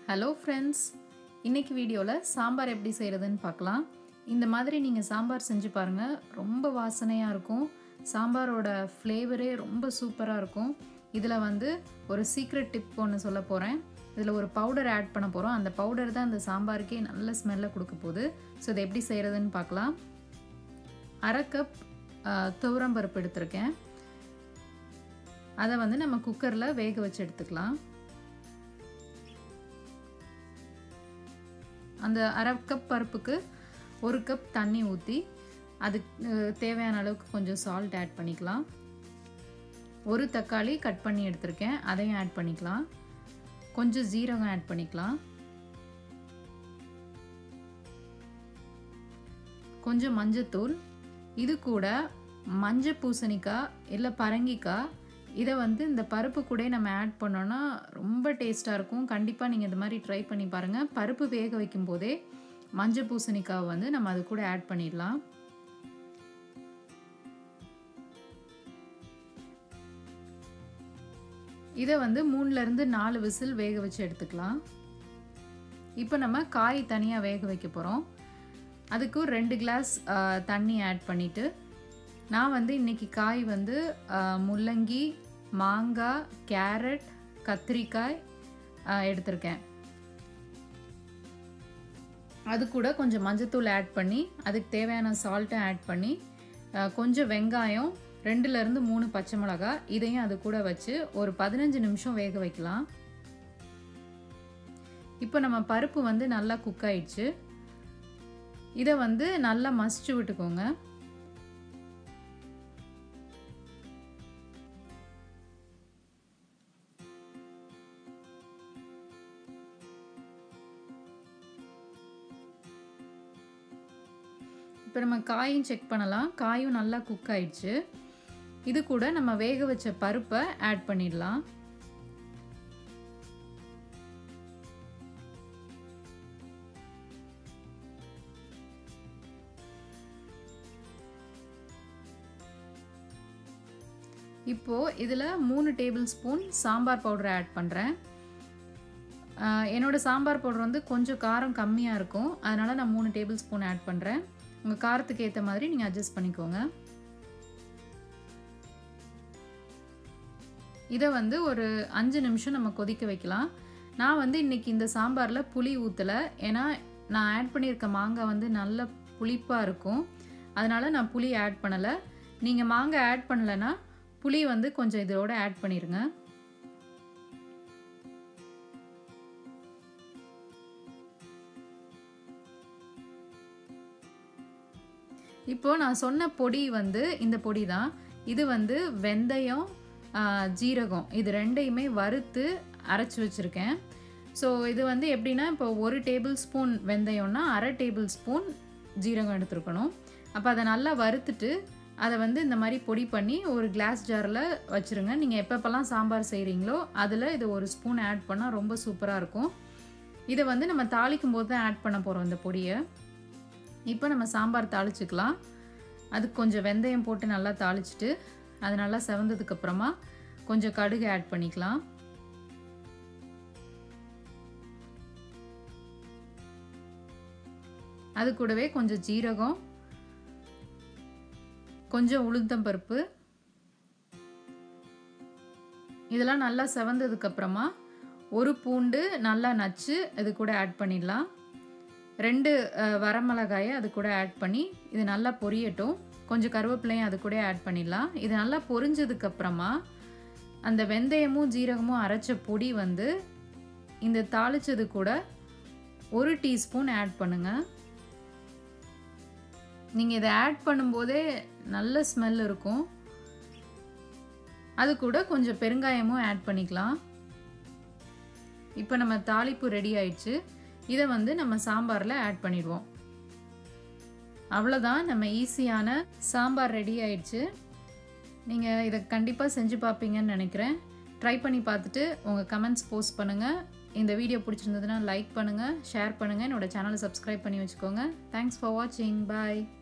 hello friends இன்னைக்கு வீடியோவில் சாம்பார் எப்படி செய்கிறதுன்னு பார்க்கலாம் இந்த மாதிரி நீங்கள் சாம்பார் செஞ்சு பாருங்கள் ரொம்ப வாசனையாக இருக்கும் சாம்பாரோட ஃப்ளேவரே ரொம்ப சூப்பராக இருக்கும் இதில் வந்து ஒரு சீக்ரெட் டிப் ஒன்று சொல்ல போகிறேன் இதில் ஒரு பவுடர் ஆட் பண்ண போகிறோம் அந்த பவுடர் தான் இந்த சாம்பாருக்கே நல்ல ஸ்மெல்லை கொடுக்க போகுது ஸோ இதை எப்படி செய்கிறதுன்னு பார்க்கலாம் அரை கப் துவரம்பருப்பு எடுத்திருக்கேன் அதை வந்து நம்ம குக்கரில் வேக வச்சு எடுத்துக்கலாம் அந்த அரை கப் பருப்புக்கு ஒரு கப் தண்ணி ஊற்றி அதுக்கு தேவையான அளவுக்கு கொஞ்சம் சால்ட் ஆட் பண்ணிக்கலாம் ஒரு தக்காளி கட் பண்ணி எடுத்திருக்கேன் அதையும் ஆட் பண்ணிக்கலாம் கொஞ்சம் ஜீரகம் ஆட் பண்ணிக்கலாம் கொஞ்சம் மஞ்சத்தூள் இது கூட மஞ்சள் பூசணிக்காய் இல்லை பரங்கிக்காய் இதை வந்து இந்த பருப்பு கூட நம்ம ஆட் பண்ணோன்னா ரொம்ப டேஸ்ட்டாக இருக்கும் கண்டிப்பாக நீங்கள் இந்த மாதிரி ட்ரை பண்ணி பாருங்கள் பருப்பு வேக வைக்கும் போதே மஞ்சள் பூசணிக்காவை வந்து நம்ம அது கூட ஆட் பண்ணிடலாம் இதை வந்து மூணுலேருந்து நாலு விசில் வேக வச்சு எடுத்துக்கலாம் இப்போ நம்ம காய் தனியாக வேக வைக்க போகிறோம் அதுக்கு ரெண்டு கிளாஸ் தண்ணி ஆட் பண்ணிவிட்டு நான் வந்து இன்றைக்கி காய் வந்து முள்ளங்கி மாங்காய் கேரட் கத்திரிக்காய் எடுத்திருக்கேன் அது கூட கொஞ்சம் மஞ்சத்தூள் ஆட் பண்ணி அதுக்கு தேவையான சால்ட்டும் ஆட் பண்ணி கொஞ்சம் வெங்காயம் ரெண்டுலேருந்து மூணு பச்சை மிளகா இதையும் அது கூட வச்சு ஒரு பதினஞ்சு நிமிஷம் வேக வைக்கலாம் இப்போ நம்ம பருப்பு வந்து நல்லா குக் ஆயிடுச்சு இதை வந்து நல்லா மசிச்சு விட்டுக்கோங்க இப்போ நம்ம காயும் செக் பண்ணலாம் காயும் நல்லா குக் ஆயிடுச்சு இது கூட நம்ம வேக வச்ச பருப்பை ஆட் பண்ணிடலாம் இப்போது இதில் மூணு டேபிள் ஸ்பூன் சாம்பார் பவுடரை ஆட் பண்ணுறேன் என்னோடய சாம்பார் பவுடர் வந்து கொஞ்சம் காரம் கம்மியாக இருக்கும் அதனால் நான் மூணு டேபிள் ஸ்பூன் ஆட் பண்ணுறேன் உங்கள் காரத்துக்கு ஏற்ற மாதிரி நீங்கள் அட்ஜஸ்ட் பண்ணிக்கோங்க இதை வந்து ஒரு அஞ்சு நிமிஷம் நம்ம கொதிக்க வைக்கலாம் நான் வந்து இன்றைக்கி இந்த சாம்பாரில் புளி ஊற்றலை ஏன்னா நான் ஆட் பண்ணியிருக்க மாங்காய் வந்து நல்ல புளிப்பாக இருக்கும் அதனால் நான் புளி ஆட் பண்ணலை நீங்கள் மாங்காய் ஆட் பண்ணலைன்னா புளி வந்து கொஞ்சம் இதோட ஆட் பண்ணிடுங்க இப்போது நான் சொன்ன பொடி வந்து இந்த பொடி தான் இது வந்து வெந்தயம் ஜீரகம் இது ரெண்டையுமே வறுத்து அரைச்சி வச்சுருக்கேன் ஸோ இது வந்து எப்படின்னா இப்போ ஒரு டேபிள் ஸ்பூன் வெந்தயம்னா அரை டேபிள் ஸ்பூன் ஜீரகம் எடுத்துருக்கணும் அப்போ அதை நல்லா வறுத்துட்டு அதை வந்து இந்த மாதிரி பொடி பண்ணி ஒரு கிளாஸ் ஜாரில் வச்சுருங்க நீங்கள் எப்பப்பெல்லாம் சாம்பார் செய்கிறீங்களோ அதில் இது ஒரு ஸ்பூன் ஆட் பண்ணால் ரொம்ப சூப்பராக இருக்கும் இதை வந்து நம்ம தாளிக்கும் போது தான் ஆட் பண்ண போகிறோம் இந்த பொடியை இப்போ நம்ம சாம்பார் தாளிச்சுக்கலாம் அதுக்கு கொஞ்சம் வெந்தயம் போட்டு நல்லா தாளிச்சிட்டு அது நல்லா செவந்ததுக்கப்புறமா கொஞ்சம் கடுகு ஆட் பண்ணிக்கலாம் அது கூடவே கொஞ்சம் ஜீரகம் கொஞ்சம் உளுத்தம்பருப்பு இதெல்லாம் நல்லா செவந்ததுக்கப்புறமா ஒரு பூண்டு நல்லா நச்சு இது கூட ஆட் பண்ணிடலாம் ரெண்டு வரமிளகாயை அது கூட ஆட் பண்ணி இது நல்லா பொரியட்டும் கொஞ்சம் கருவேப்பிலையும் அது கூட ஆட் பண்ணிடலாம் இது நல்லா பொரிஞ்சதுக்கப்புறமா அந்த வெந்தயமும் ஜீரகமும் அரைச்ச பொடி வந்து இந்த தாளித்தது கூட ஒரு டீஸ்பூன் ஆட் பண்ணுங்கள் நீங்கள் இதை ஆட் பண்ணும்போதே நல்ல ஸ்மெல் இருக்கும் அது கூட கொஞ்சம் பெருங்காயமும் ஆட் பண்ணிக்கலாம் இப்போ நம்ம தாளிப்பு ரெடி ஆயிடுச்சு இதை வந்து நம்ம சாம்பாரில் ஆட் பண்ணிடுவோம் அவ்வளோதான் நம்ம ஈஸியான சாம்பார் ரெடி ஆயிடுச்சு நீங்கள் இதை கண்டிப்பாக செஞ்சு பார்ப்பீங்கன்னு நினைக்கிறேன் ட்ரை பண்ணி பார்த்துட்டு உங்கள் கமெண்ட்ஸ் போஸ்ட் பண்ணுங்கள் இந்த வீடியோ பிடிச்சிருந்ததுன்னா லைக் பண்ணுங்கள் ஷேர் பண்ணுங்கள் என்னோடய சேனலை சப்ஸ்கிரைப் பண்ணி வச்சுக்கோங்க தேங்க்ஸ் ஃபார் வாட்சிங் பாய்